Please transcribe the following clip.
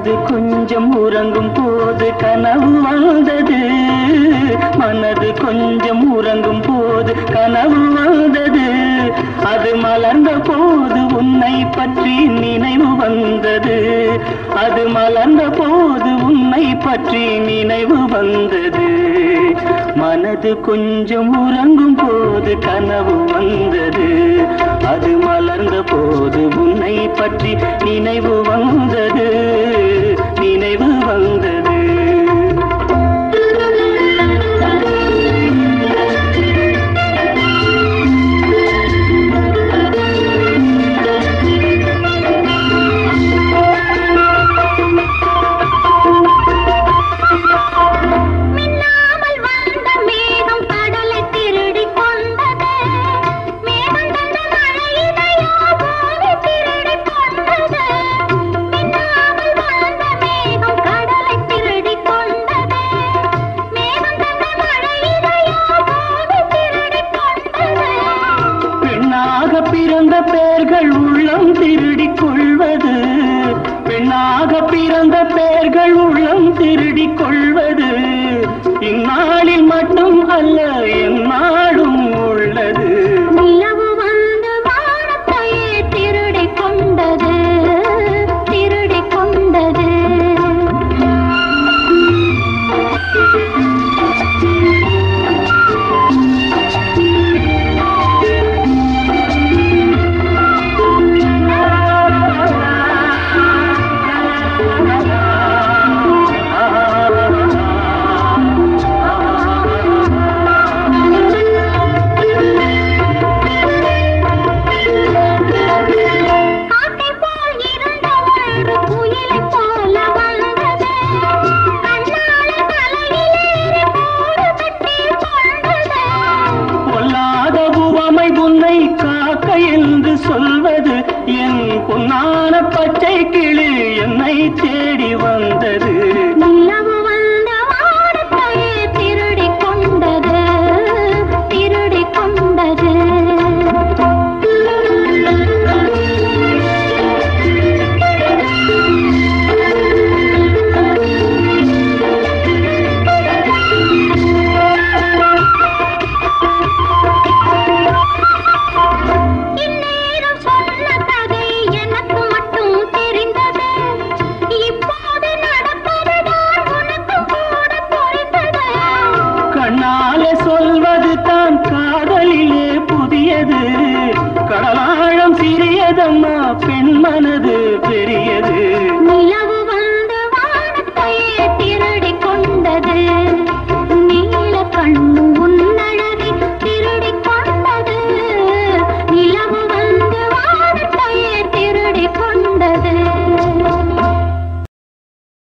மனது கொஞ்சம் உறங்கும் போது கனவு வந்தது மனது கொஞ்சம் உறங்கும் போது கனவு வந்தது அது மலர்ந்த போது உன்னை பற்றி நினைவு வந்தது அது மலர்ந்த போது உன்னை பற்றி நினைவு வந்தது மனது கொஞ்சம் உறங்கும் போது கனவு வந்தது அது மலர்ந்த போது உன்னை பற்றி நினைவு வந்தது நினைவு வந்தது மின்னாமல் வந்த மேகம் கடலை திருடிக் கொண்டது மேகம் தந்த மழையினையோ பூமி திருடிக் கொண்டது மின்னாமல் வந்த மேகம் கடலை திருடிக் கொண்டது மேகம் தந்த மழையினையோ பூமி திருடிக் கொண்டது பெண்ணாக பிறந்த பெயர்கள் உள்ளம் திருடிக் கொள்வது பெண்ணாக பிறந்த பெயர்கள் உள்ளம் திருடிக் கொள்வது இந்நாளில் மட்டும் அல்ல எந்நாள்